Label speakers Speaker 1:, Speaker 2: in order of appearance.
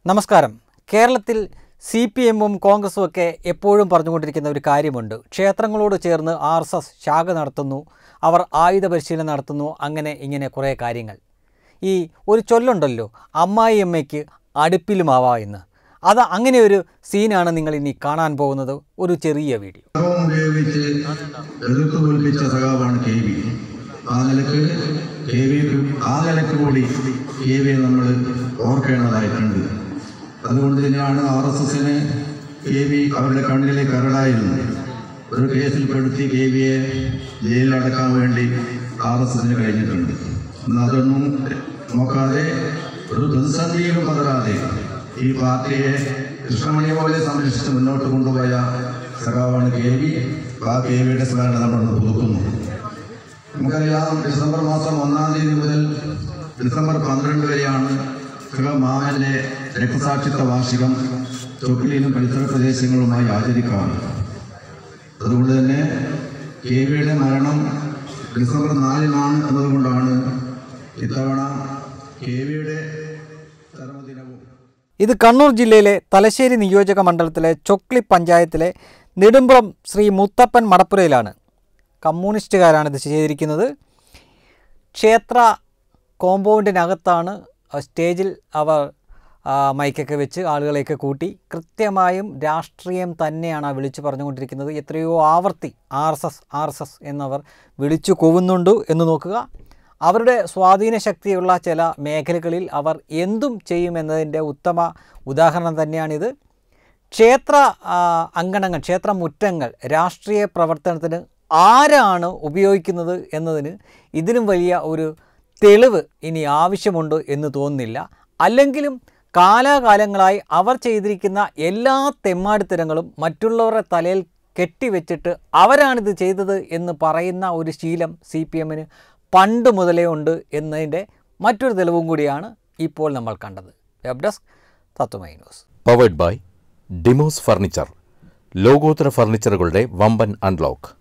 Speaker 1: നമസ്കാരം കേരളത്തിൽ C P എമ്മും കോൺഗ്രസും ഒക്കെ എപ്പോഴും പറഞ്ഞുകൊണ്ടിരിക്കുന്ന ഒരു കാര്യമുണ്ട് ക്ഷേത്രങ്ങളോട് ചേർന്ന് ആർ എസ് എസ് ശാഖ നടത്തുന്നു അവർ ആയുധ പരിശീലനം നടത്തുന്നു അങ്ങനെ ഇങ്ങനെ കുറേ കാര്യങ്ങൾ ഈ ഒരു ചൊല്ലുണ്ടല്ലോ അമ്മായി അമ്മയ്ക്ക് അടുപ്പിലുമാവാ എന്ന് അത് അങ്ങനെ ഒരു സീനാണ് നിങ്ങൾ ഇനി കാണാൻ പോകുന്നത് ഒരു ചെറിയ വീഡിയോ
Speaker 2: സർവം ഉപയോഗിച്ച് എതിർത്ത് തോൽപ്പിച്ച സഖാവാണ് കെ വി ആ നിലക്ക് കെ വിക്ക് ആ നിലക്ക് കൂടി കെ വിയെ നമ്മൾ ഓർക്കേണ്ടതായിട്ടുണ്ട് അതുകൊണ്ട് തന്നെയാണ് ആർ എസ് എസിന് കെ വി അവരുടെ കണ്ണിലെ കരടായിരുന്നു ഒരു കേസിൽ പെടുത്തി കെ വിയെ ജയിലിലടക്കാൻ വേണ്ടി ആർ എസ് എസിന് കഴിഞ്ഞിട്ടുണ്ട് എന്നാൽ അതൊന്നും നോക്കാതെ ഒരു പ്രതിസന്ധിയിലും പതരാതെ ഈ പാർട്ടിയെ കൃഷ്ണമണി പോലെ സംരക്ഷിച്ച് മുന്നോട്ട് കൊണ്ടുപോയ സഖാവാണ് കെ വി ആ കെ വിയുടെ സ്മരണ നമ്മൾ പുതുക്കുന്നു നമുക്കറിയാം ഡിസംബർ മാസം ഒന്നാം തീയതി മുതൽ ഡിസംബർ പന്ത്രണ്ട് വരെയാണ് സഖാ മാമന്റെ രക്തസാക്ഷിത്വ വാർഷികം തൊക്കിലിനും പരിസര പ്രദേശങ്ങളുമായി ആചരിക്കാറ് അതുകൊണ്ട് തന്നെ കെ വിയുടെ മരണം ഡിസംബർ നാലിനാണ് എന്നതുകൊണ്ടാണ് ഇത്തവണ കെ വിയുടെ ചരമദിനവും
Speaker 1: ഇത് കണ്ണൂർ ജില്ലയിലെ തലശ്ശേരി നിയോജക മണ്ഡലത്തിലെ ചൊക്ലി പഞ്ചായത്തിലെ നെടുമ്പ്രം ശ്രീ മുത്തപ്പൻ മടപ്പുരയിലാണ് കമ്മ്യൂണിസ്റ്റുകാരാണ് ഇത് ചെയ്തിരിക്കുന്നത് ക്ഷേത്ര കോമ്പൗണ്ടിനകത്താണ് ആ സ്റ്റേജിൽ അവർ ആ, മൈക്കൊക്കെ വെച്ച് ആളുകളെയൊക്കെ കൂട്ടി കൃത്യമായും രാഷ്ട്രീയം തന്നെയാണ് ആ വിളിച്ചു പറഞ്ഞുകൊണ്ടിരിക്കുന്നത് എത്രയോ ആവർത്തി R S S R S S എന്നവർ വിളിച്ചു കൂവുന്നുണ്ട് എന്ന് നോക്കുക അവരുടെ സ്വാധീന ശക്തിയുള്ള ചില മേഖലകളിൽ അവർ എന്തും ചെയ്യുമെന്നതിൻ്റെ ഉത്തമ ഉദാഹരണം തന്നെയാണിത് ക്ഷേത്ര ആ, അങ്കണങ്ങൾ ക്ഷേത്ര മുറ്റങ്ങൾ രാഷ്ട്രീയ പ്രവർത്തനത്തിന് ആരാണ് ഉപയോഗിക്കുന്നത് എന്നതിന് ഇതിനും വലിയ ഒരു തെളിവ് ഇനി ആവശ്യമുണ്ട് എന്ന് തോന്നുന്നില്ല അല്ലെങ്കിലും കാലാകാലങ്ങളായി അവർ ചെയ്തിരിക്കുന്ന എല്ലാ തെമ്മാടിത്തരങ്ങളും മറ്റുള്ളവരുടെ തലയിൽ കെട്ടിവെച്ചിട്ട് അവരാണിത് ചെയ്തത് എന്ന് പറയുന്ന ഒരു ശീലം സി പി എമ്മിന് പണ്ട് മുതലേ ഉണ്ട് എന്നതിൻ്റെ മറ്റൊരു തെളിവും കൂടിയാണ് ഇപ്പോൾ നമ്മൾ കണ്ടത് web desk Tatwamayi news
Speaker 3: powered by Demos furniture ലോകോത്തര ഫർണിച്ചറുകളുടെ വമ്പൻ അൺലോക്ക്